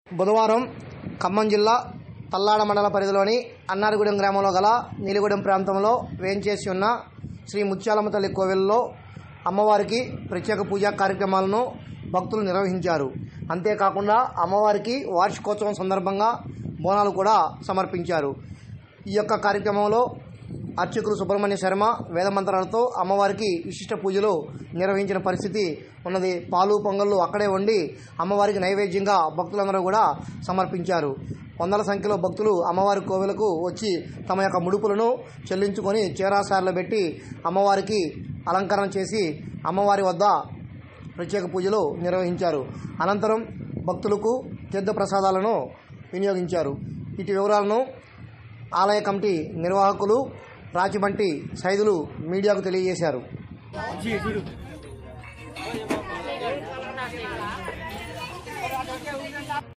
బుధవారం ఖమ్మం జిల్లా తల్లాడ మండల పరిధిలోని అన్నారగూడెం గ్రామంలో గల నీలిగూడెం ప్రాంతంలో వేంచేసి ఉన్న శ్రీ ముత్యాలమ్మ తల్లి కోవెలలో అమ్మవారికి ప్రత్యేక పూజా కార్యక్రమాలను భక్తులు నిర్వహించారు అంతేకాకుండా అమ్మవారికి వార్షికోత్సవం సందర్భంగా బోనాలు కూడా సమర్పించారు ఈ యొక్క కార్యక్రమంలో అర్చకులు సుబ్రహ్మణ్య శర్మ వేదమంత్రాలతో అమ్మవారికి విశిష్ట పూజలు నిర్వహించిన పరిస్థితి ఉన్నది పాలు పొంగళ్ళు అక్కడే వండి అమ్మవారికి నైవేద్యంగా భక్తులందరూ కూడా సమర్పించారు వందల సంఖ్యలో భక్తులు అమ్మవారి కోవెలకు వచ్చి తమ యొక్క ముడుపులను చెల్లించుకొని చీరాసార్లు పెట్టి అమ్మవారికి అలంకరణ చేసి అమ్మవారి వద్ద ప్రత్యేక పూజలు నిర్వహించారు అనంతరం భక్తులకు తీర్థ ప్రసాదాలను వినియోగించారు ఇటు వివరాలను ఆలయ కమిటీ నిర్వాహకులు రాచిబంటి సైదులు మీడియాకు తెలియజేశారు జీ, జీ.